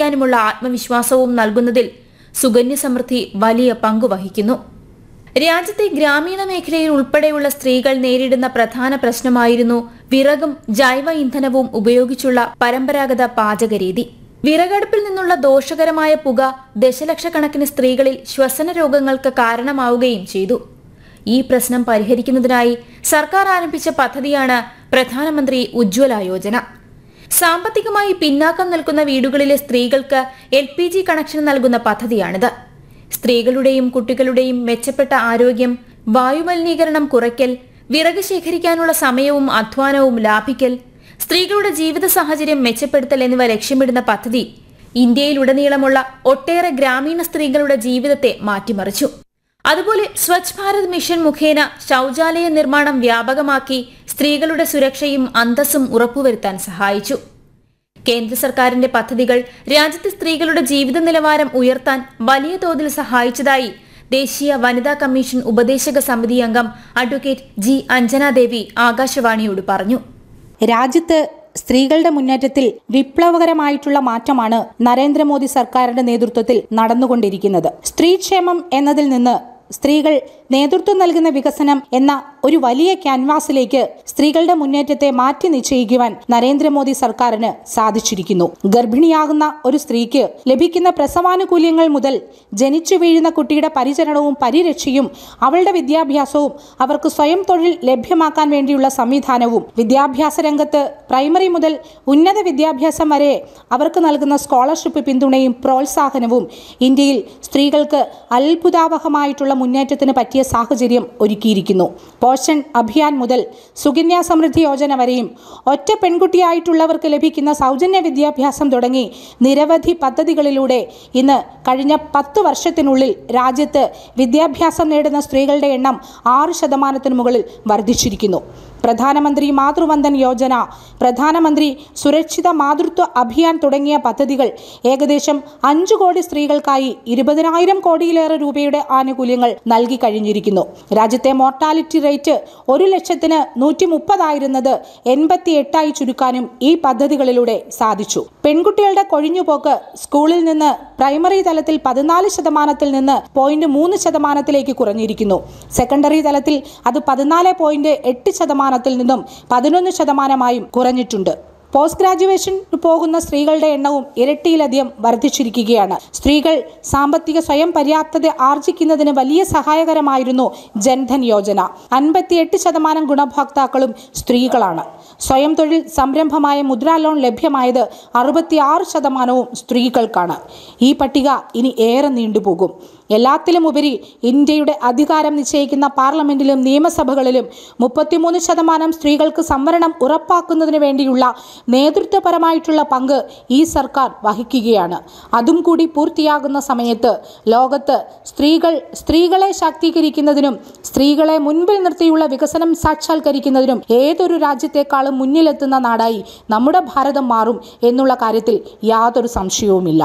ജീവിക്കാനുമുള്ള ആത്മവിശ്വാസവും നൽകുന്നതിൽ സുകന്യ സമൃദ്ധി വലിയ പങ്കുവഹിക്കുന്നു രാജ്യത്തെ ഗ്രാമീണ മേഖലയിൽ ഉൾപ്പെടെയുള്ള സ്ത്രീകൾ നേരിടുന്ന പ്രധാന പ്രശ്നമായിരുന്നു വിറകും ജൈവ ഇന്ധനവും ഉപയോഗിച്ചുള്ള പരമ്പരാഗത പാചകരീതി വിറകടുപ്പിൽ നിന്നുള്ള ദോഷകരമായ പുക ദശലക്ഷക്കണക്കിന് സ്ത്രീകളിൽ ശ്വസന രോഗങ്ങൾക്ക് കാരണമാവുകയും ചെയ്തു ഈ പ്രശ്നം പരിഹരിക്കുന്നതിനായി സർക്കാർ ആരംഭിച്ച പദ്ധതിയാണ് പ്രധാനമന്ത്രി ഉജ്ജ്വല യോജന സാമ്പത്തികമായി പിന്നാക്കം നിൽക്കുന്ന വീടുകളിലെ സ്ത്രീകൾക്ക് എൽ പി ജി കണക്ഷൻ നൽകുന്ന പദ്ധതിയാണിത് സ്ത്രീകളുടെയും കുട്ടികളുടെയും മെച്ചപ്പെട്ട ആരോഗ്യം വായുമലിനീകരണം കുറയ്ക്കൽ വിറക് ശേഖരിക്കാനുള്ള സമയവും അധ്വാനവും ലാഭിക്കൽ സ്ത്രീകളുടെ ജീവിത സാഹചര്യം മെച്ചപ്പെടുത്തൽ എന്നിവ ലക്ഷ്യമിടുന്ന പദ്ധതി ഇന്ത്യയിലുടനീളമുള്ള ഒട്ടേറെ ഗ്രാമീണ സ്ത്രീകളുടെ ജീവിതത്തെ മാറ്റിമറിച്ചു അതുപോലെ സ്വച്ഛ് ഭാരത് മിഷൻ മുഖേന ശൌചാലയ നിർമ്മാണം വ്യാപകമാക്കി സ്ത്രീകളുടെ സുരക്ഷയും അന്തസ്സും ഉറപ്പുവരുത്താൻ സഹായിച്ചു കേന്ദ്ര സർക്കാരിന്റെ പദ്ധതികൾ രാജ്യത്തെ സ്ത്രീകളുടെ ജീവിത നിലവാരം ഉയർത്താൻ വലിയ തോതിൽ സഹായിച്ചതായി ദേശീയ വനിതാ കമ്മീഷൻ ഉപദേശക സമിതി അംഗം അഡ്വക്കേറ്റ് ജി അഞ്ജന ദേവി ആകാശവാണിയോട് പറഞ്ഞു രാജ്യത്ത് സ്ത്രീകളുടെ മുന്നേറ്റത്തിൽ വിപ്ലവകരമായിട്ടുള്ള മാറ്റമാണ് നരേന്ദ്രമോദി സർക്കാരിന്റെ നേതൃത്വത്തിൽ നടന്നുകൊണ്ടിരിക്കുന്നത് സ്ത്രീക്ഷേമം എന്നതിൽ നിന്ന് സ്ത്രീകൾ നേതൃത്വം നൽകുന്ന വികസനം എന്ന ഒരു വലിയ ക്യാൻവാസിലേക്ക് സ്ത്രീകളുടെ മുന്നേറ്റത്തെ മാറ്റി നിശ്ചയിക്കുവാൻ നരേന്ദ്രമോദി സർക്കാരിന് സാധിച്ചിരിക്കുന്നു ഗർഭിണിയാകുന്ന ഒരു സ്ത്രീക്ക് ലഭിക്കുന്ന പ്രസവാനുകൂല്യങ്ങൾ മുതൽ ജനിച്ചു വീഴുന്ന കുട്ടിയുടെ പരിചരണവും പരിരക്ഷയും അവളുടെ വിദ്യാഭ്യാസവും അവർക്ക് സ്വയം തൊഴിൽ ലഭ്യമാക്കാൻ വേണ്ടിയുള്ള സംവിധാനവും വിദ്യാഭ്യാസ രംഗത്ത് പ്രൈമറി മുതൽ ഉന്നത വിദ്യാഭ്യാസം വരെ അവർക്ക് നൽകുന്ന സ്കോളർഷിപ്പ് പിന്തുണയും പ്രോത്സാഹനവും ഇന്ത്യയിൽ സ്ത്രീകൾക്ക് അത്ഭുതാവഹമായിട്ടുള്ള മുന്നേറ്റത്തിന് പറ്റിയ സാഹചര്യം ഒരുക്കിയിരിക്കുന്നു പോഷൻ അഭിയാൻ മുതൽ സുകന്യ സമൃദ്ധി യോജന വരെയും ഒറ്റ പെൺകുട്ടിയായിട്ടുള്ളവർക്ക് ലഭിക്കുന്ന സൗജന്യ വിദ്യാഭ്യാസം തുടങ്ങി നിരവധി പദ്ധതികളിലൂടെ ഇന്ന് കഴിഞ്ഞ പത്ത് വർഷത്തിനുള്ളിൽ രാജ്യത്ത് വിദ്യാഭ്യാസം നേടുന്ന സ്ത്രീകളുടെ എണ്ണം ആറ് ശതമാനത്തിന് മുകളിൽ വർദ്ധിച്ചിരിക്കുന്നു പ്രധാനമന്ത്രി മാതൃവന്ദൻ യോജന പ്രധാനമന്ത്രി സുരക്ഷിത മാതൃത്വ അഭിയാൻ തുടങ്ങിയ പദ്ധതികൾ ഏകദേശം അഞ്ചു കോടി സ്ത്രീകൾക്കായി ഇരുപതിനായിരം കോടിയിലേറെ രൂപയുടെ ആനുകൂല്യങ്ങൾ നൽകി കഴിഞ്ഞിരിക്കുന്നു രാജ്യത്തെ മോർട്ടാലിറ്റി റേറ്റ് ഒരു ലക്ഷത്തിന് നൂറ്റി മുപ്പതായിരുന്നത് എൺപത്തി എട്ടായി ചുരുക്കാനും ഈ പദ്ധതികളിലൂടെ സാധിച്ചു പെൺകുട്ടികളുടെ കൊഴിഞ്ഞുപോക്ക് സ്കൂളിൽ നിന്ന് പ്രൈമറി തലത്തിൽ പതിനാല് ശതമാനത്തിൽ നിന്ന് പോയിന്റ് മൂന്ന് ശതമാനത്തിലേക്ക് കുറഞ്ഞിരിക്കുന്നു സെക്കൻഡറി തലത്തിൽ അത് പതിനാല് പോയിന്റ് എട്ട് ശതമാനത്തിൽ നിന്നും പതിനൊന്ന് ശതമാനമായും കുറഞ്ഞിട്ടുണ്ട് പോസ്റ്റ് ഗ്രാജുവേഷൻ പോകുന്ന സ്ത്രീകളുടെ എണ്ണവും ഇരട്ടിയിലധികം വർദ്ധിച്ചിരിക്കുകയാണ് സ്ത്രീകൾ സാമ്പത്തിക സ്വയം പര്യാപ്തത ആർജിക്കുന്നതിന് വലിയ സഹായകരമായിരുന്നു ജൻധൻ യോജന അൻപത്തിയെട്ട് ശതമാനം ഗുണഭോക്താക്കളും സ്ത്രീകളാണ് സ്വയം തൊഴിൽ സംരംഭമായ മുദ്രാ ലോൺ ലഭ്യമായത് അറുപത്തിയാറ് ശതമാനവും സ്ത്രീകൾക്കാണ് ഈ പട്ടിക ഇനി ഏറെ നീണ്ടുപോകും എല്ലാത്തിലും ഉപരി ഇന്ത്യയുടെ അധികാരം നിശ്ചയിക്കുന്ന പാർലമെന്റിലും നിയമസഭകളിലും മുപ്പത്തിമൂന്ന് ശതമാനം സ്ത്രീകൾക്ക് സംവരണം ഉറപ്പാക്കുന്നതിന് വേണ്ടിയുള്ള നേതൃത്വപരമായിട്ടുള്ള പങ്ക് ഈ സർക്കാർ വഹിക്കുകയാണ് അതും കൂടി പൂർത്തിയാകുന്ന സമയത്ത് ലോകത്ത് സ്ത്രീകൾ സ്ത്രീകളെ ശാക്തീകരിക്കുന്നതിനും സ്ത്രീകളെ മുൻപിൽ നിർത്തിയുള്ള വികസനം സാക്ഷാത്കരിക്കുന്നതിനും ഏതൊരു രാജ്യത്തെക്കാളും മുന്നിലെത്തുന്ന നാടായി നമ്മുടെ ഭാരതം മാറും എന്നുള്ള കാര്യത്തിൽ യാതൊരു സംശയവുമില്ല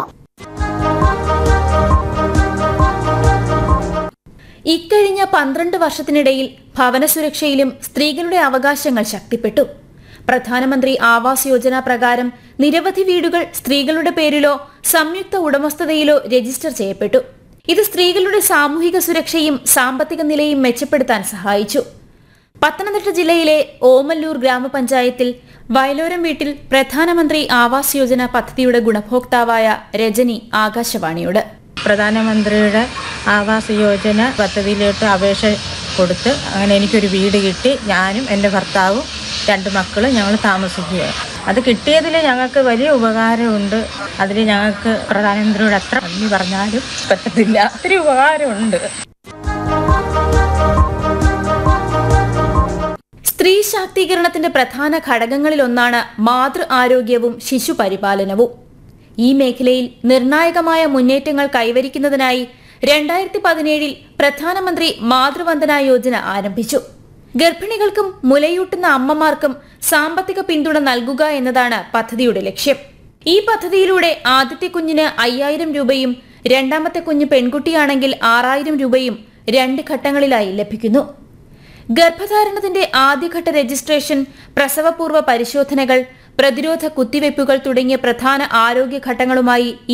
ഇക്കഴിഞ്ഞ പന്ത്രണ്ട് വർഷത്തിനിടയിൽ ഭവന സുരക്ഷയിലും സ്ത്രീകളുടെ അവകാശങ്ങൾ ശക്തിപ്പെട്ടു പ്രധാനമന്ത്രി ആവാസ് യോജന പ്രകാരം നിരവധി വീടുകൾ സ്ത്രീകളുടെ പേരിലോ സംയുക്ത ഉടമസ്ഥതയിലോ രജിസ്റ്റർ ചെയ്യപ്പെട്ടു ഇത് സ്ത്രീകളുടെ സാമൂഹിക സുരക്ഷയും സാമ്പത്തിക നിലയും മെച്ചപ്പെടുത്താൻ സഹായിച്ചു പത്തനംതിട്ട ജില്ലയിലെ ഓമല്ലൂർ ഗ്രാമപഞ്ചായത്തിൽ വയലോരം വീട്ടിൽ പ്രധാനമന്ത്രി ആവാസ് യോജന പദ്ധതിയുടെ ഗുണഭോക്താവായ രജനി ആകാശവാണിയോട് പ്രധാനമന്ത്രിയുടെ ആവാസ് യോജന പദ്ധതിയിലോട്ട് അപേക്ഷ കൊടുത്ത് അങ്ങനെ എനിക്കൊരു വീട് കിട്ടി ഞാനും എൻ്റെ ഭർത്താവും രണ്ട് മക്കളും ഞങ്ങൾ താമസിക്കുക അത് കിട്ടിയതിൽ ഞങ്ങൾക്ക് വലിയ ഉപകാരമുണ്ട് അതിൽ ഞങ്ങൾക്ക് പ്രധാനമന്ത്രിയോട് എത്ര നന്ദി പറഞ്ഞാലും പറ്റത്തില്ല ഒത്തിരി ഉപകാരമുണ്ട് സ്ത്രീ ശാക്തീകരണത്തിന്റെ പ്രധാന ഘടകങ്ങളിലൊന്നാണ് മാതൃ ആരോഗ്യവും ശിശു പരിപാലനവും ഈ മേഖലയിൽ നിർണായകമായ മുന്നേറ്റങ്ങൾ കൈവരിക്കുന്നതിനായി രണ്ടായിരത്തി പതിനേഴിൽ പ്രധാനമന്ത്രി മാതൃവന്ദന യോജന ആരംഭിച്ചു ഗർഭിണികൾക്കും മുലയൂട്ടുന്ന അമ്മമാർക്കും സാമ്പത്തിക പിന്തുണ നൽകുക എന്നതാണ് പദ്ധതിയുടെ ലക്ഷ്യം ഈ പദ്ധതിയിലൂടെ ആദ്യത്തെ കുഞ്ഞിന് അയ്യായിരം രൂപയും രണ്ടാമത്തെ കുഞ്ഞ് പെൺകുട്ടിയാണെങ്കിൽ ആറായിരം രൂപയും രണ്ട് ഘട്ടങ്ങളിലായി ലഭിക്കുന്നു ഗർഭധാരണത്തിന്റെ ആദ്യഘട്ട രജിസ്ട്രേഷൻ പ്രസവപൂർവ്വ പരിശോധനകൾ പ്രതിരോധ കുത്തിവയ്പ്പുകൾ തുടങ്ങിയ പ്രധാന ആരോഗ്യ ഘട്ടങ്ങളുമായി